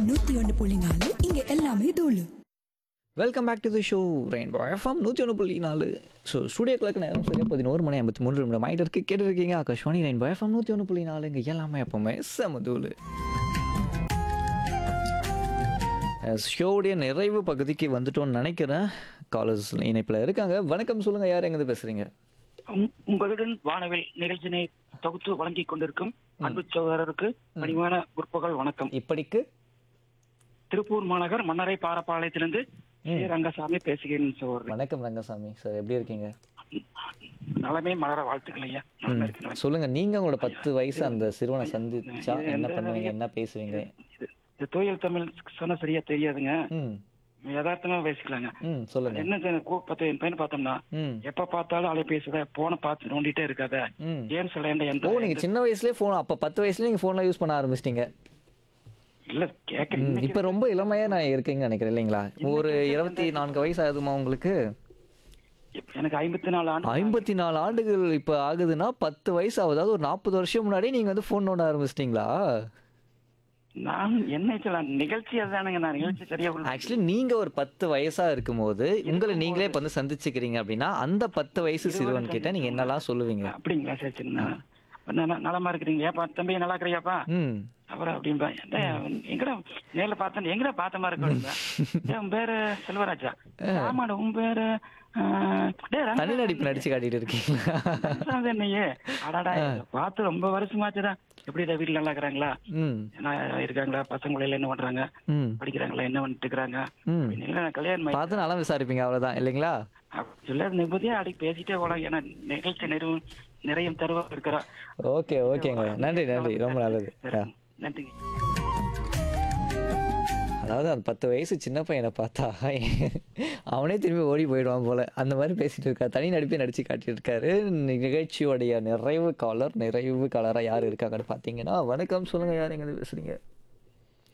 நூத்தி ஒன்று புள்ளி நாலு இங்க எல்லாமே தூளு welcome back to the show rainbow FM நூற்றி ஒன்று புள்ளி நாலு ஸோ ஸ்டூடியோ கிளக்கு நேரம் சரியாக பதினோரு மணி ஐம்பத்தி மூணு நிமிடம் ஆகிட்டு இருக்கு கேட்டுருக்கீங்க ஆகாஷ்வாணி ரெயின்போ எஃப்எம் நூற்றி ஒன்று புள்ளி நாலு இங்கே எல்லாமே எப்பவுமே செமதூள் ஷோவுடைய நிறைவு பகுதிக்கு வந்துட்டோம்னு நினைக்கிறேன் காலேஜ் இணைப்பில் இருக்காங்க வணக்கம் சொல்லுங்கள் யார் எங்கேருந்து பேசுகிறீங்க உங்- உங்களுடன் வானவில் நிகழ்ச்சினை தொகுத்து வழங்கிக் கொண்டிருக்கும் அன்பு சகோதரருக்கு பணிவான முற்பகல் வணக்கம் இப்படிக்கு திருப்பூர் மாநகர் மன்னரை பாரப்பாளையத்திலிருந்து ஸ்ரீ ரங்கசாமி பேசுகிறேன் சகோதரர் வணக்கம் ரங்கசாமி சார் எப்படி இருக்கீங்க நலமே மலர வாழ்த்துக்கள் ஐயா நல்லா இருக்கிறேன். சொல்லுங்கள் நீங்கள் உங்களோட பத்து வயசு அந்த சிறுவனை சந்திச்சா இது என்ன எந்த பண்ணுவீங்க என்ன பேசுவீங்க இது- இது தூயல் தமிழ் சொன்னா சரியா தெரியாதுங்க ம் யதார்த்தமா பேசிக்கலாங்க ம் சொல்லுங்கள் என்ன சார் கூ- பத்து என் பையனை பார்த்தோம்னா ம் எப்ப பார்த்தாலும் அலைபேசித போனை பார்த்து நோண்டிட்டே இருக்காத ம் ஏன் சொல்ல எந்த ஓ நீங்க சின்ன வயசுலயே ஃபோன் அப்ப பத்து வயசுல நீங்க ஃபோன்லாம் யூஸ் பண்ண ஆரம்பிச்சிட்டீங்க இல்ல கேட்க இப்ப ரொம்ப இளமையா நான் இருக்கீங்கன்னு நினைக்கிறேன் இல்லைங்களா ஒரு இருபத்தி நான்கு வயசு ஆகுதுமா உங்களுக்கு எனக்கு ஐம்பத்தி நாலு ஆண்டு ஐம்பத்தி நாலு ஆண்டுகள் இப்ப ஆகுதுன்னா பத்து வயசு ஆகுது அதாவது ஒரு நாற்பது வருஷம் முன்னாடி நீங்க வந்து ஃபோன் நோண்ட ஆரம்பிச்சிட்டீங்களா நான் என்ன சொல்ல நிகழ்ச்சி அதுதானுங்க நான் நிகழ்ச்சி சரியா உள்ள- ஆக்சுவலி நீங்க ஒரு பத்து வயசா இருக்கும்போது உங்களை நீங்களே இப்ப வந்து சந்திச்சுக்கிறீங்க அப்படின்னா அந்த பத்து வயசு சிறுவன் கிட்ட நீங்க என்னெல்லாம் சொல்லுவீங்க அப்படிங்களா சரி சரி நான் ந- நலமா இருக்கிறீங்க ஏப்பா தம்பி நல்லா இருக்கிறியாப்பா ம் அப்புறம் அப்படின்பா ஏன்டா, எங்கடா நேர்ல பார்த்தேன் எங்கடா பார்த்த மாதிரி இருக்கு அப்படின்பா. ஏன் உன் பேரு செல்வராஜா ஆமாடா உன் பேரு ஆஹ், டேய் ரங்கா- தனி நடிப்பு நடிச்சு காட்டிட்டு இருக்கீங்களா ரங்கசாமி என்னையே அடாடா பார்த்து ரொம்ப வருஷமாச்சுடா எப்படிடா வீட்டுல நல்லா இருக்கிறாங்களா ம் என்ன இருக்காங்களா பசங்க எல்லாம் என்ன பண்றாங்க ம் படிக்கிறாங்களா என்ன பண்ணிட்டு இருக்கிறாங்க ம் அப்படின்னு இல்ல, நான் கல்யாணம் ஆயி- பார்த்து நல்லா விசாரிப்பீங்க அவ்வளவுதான் இல்லைங்களா அப்படி சொல்லாத நிம்மதியா அடி பேசிட்டே போலாம் ஏன்னா நிகழ்ச்சி நிறைவு நிறைய தருவா இருக்கிறா ஓகே ஓகேங்க நன்றி நன்றி ரொம்ப நல்லது ஆ. நன்றிங்க அதாவது அந்த பத்து வயசு சின்ன பையனை பார்த்தா அவனே திரும்பி ஓடி போயிடுவான் போல அந்த மாதிரி பேசிட்டு இருக்கா தனி நடிப்பே நடிச்சு காட்டிட்டு இருக்காரு நிகழ்ச்சியோடைய நிறைவு காலர் நிறைவு காலராக யார் இருக்காங்கன்னு பார்த்தீங்கன்னா வணக்கம் சொல்லுங்க யார் எங்க பேசுறீங்க